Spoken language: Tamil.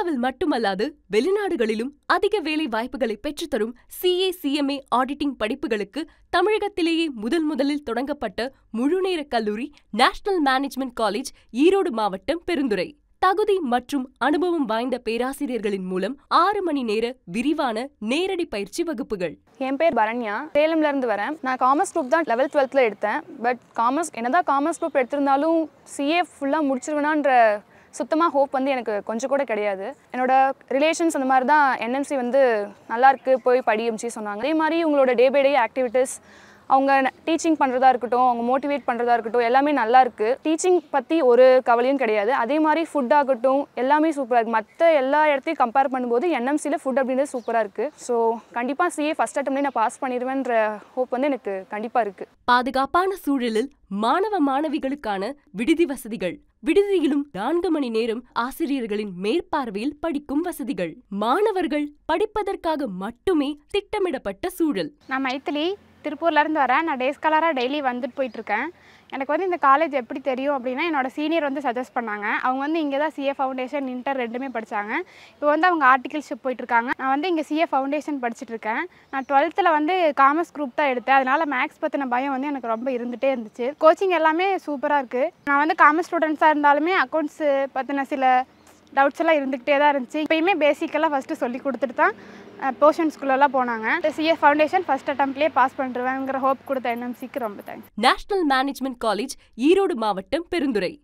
இந்தியாவில் மட்டுமல்லாது வெளிநாடுகளிலும் அதிக வேலை வாய்ப்புகளை பெற்றுத்தரும் சிஏ சிஎம்ஏ ஆடிட்டிங் படிப்புகளுக்கு தமிழகத்திலேயே முதல் முதலில் தொடங்கப்பட்ட முழுநேர கல்லூரி நேஷனல் மேனேஜ்மெண்ட் காலேஜ் ஈரோடு மாவட்டம் பெருந்துறை தகுதி மற்றும் அனுபவம் வாய்ந்த பேராசிரியர்களின் மூலம் ஆறு மணி நேர விரிவான நேரடி பயிற்சி வகுப்புகள் என் பேர் பரண்யா சேலம்ல இருந்து வரேன் நான் காமர்ஸ் குரூப் தான் லெவல்த் டுவெல்த்தில் எடுத்தேன் பட் காமர்ஸ் என்னதான் காமர்ஸ் குரூப் எடுத்திருந்தாலும் சிஏ ஃபுல்லாக முடிச்சிருவேனான்ற சுத்தமாக ஹோப் வந்து எனக்கு கொஞ்சம் கூட கிடையாது என்னோட ரிலேஷன்ஸ் அந்த மாதிரி தான் என்எம்சி வந்து நல்லா இருக்கு போய் படி அமிச்சு சொன்னாங்க அதே மாதிரி உங்களோட டே பை டே ஆக்டிவிட்டீஸ் அவங்க டீச்சிங் பண்ணுறதா இருக்கட்டும் அவங்க மோட்டிவேட் பண்ணுறதா இருக்கட்டும் எல்லாமே நல்லா இருக்கு டீச்சிங் பற்றி ஒரு கவலையும் கிடையாது அதே மாதிரி ஃபுட் ஆகட்டும் எல்லாமே சூப்பராக இருக்குது மற்ற எல்லா இடத்தையும் கம்பேர் பண்ணும்போது என்எம்சியில் ஃபுட் அப்படின்றது சூப்பராக இருக்குது ஸோ கண்டிப்பாக சிஏ ஃபஸ்ட் அட்டம்லேயே நான் பாஸ் பண்ணிடுவேன்ற ஹோப் வந்து எனக்கு கண்டிப்பாக இருக்குது பாதுகாப்பான சூழலில் மாணவ மாணவிகளுக்கான விடுதி வசதிகள் விடுதியிலும் நான்கு மணி நேரம் ஆசிரியர்களின் மேற்பார்வையில் படிக்கும் வசதிகள் மாணவர்கள் படிப்பதற்காக மட்டுமே திட்டமிடப்பட்ட சூழல் நான் மைத்திலி திருப்பூர்லேருந்து வரேன் நான் டே ஸ்காலராக டெய்லி வந்துட்டு போயிட்டுருக்கேன் எனக்கு வந்து இந்த காலேஜ் எப்படி தெரியும் அப்படின்னா என்னோட சீனியர் வந்து சஜஸ்ட் பண்ணாங்க அவங்க வந்து இங்கே தான் சிஏ ஃபவுண்டேஷன் இன்டர் ரெண்டுமே படித்தாங்க இப்போ வந்து அவங்க ஆர்டிகல்ஷிப் போயிட்டுருக்காங்க நான் வந்து இங்கே சிஏ ஃபவுண்டேஷன் படிச்சுட்டு இருக்கேன் நான் டுவெல்த்தில் வந்து காமர்ஸ் குரூப் தான் எடுத்தேன் அதனால் மேக்ஸ் பற்றின பயம் வந்து எனக்கு ரொம்ப இருந்துகிட்டே இருந்துச்சு கோச்சிங் எல்லாமே சூப்பராக இருக்குது நான் வந்து காமர்ஸ் ஸ்டூடெண்ட்ஸாக இருந்தாலுமே அக்கௌண்ட்ஸ் பற்றின சில டவுட்ஸ் எல்லாம் இருந்துக்கிட்டே தான் இருந்துச்சு இப்போயுமே பேசிக்கெல்லாம் ஃபஸ்ட்டு சொல்லி கொடுத்துட்டு தான் போர்ஷன்ஸ்குள்ளெல்லாம் போனாங்க சிஏ ஃபவுண்டேஷன் ஃபஸ்ட் அட்டம்ப்ட்லேயே பாஸ் பண்ணுறேங்கிற ஹோப் கொடுத்த என்எம்சிக்கு ரொம்ப thanks national management college Erode மாவட்டம் பெருந்துறை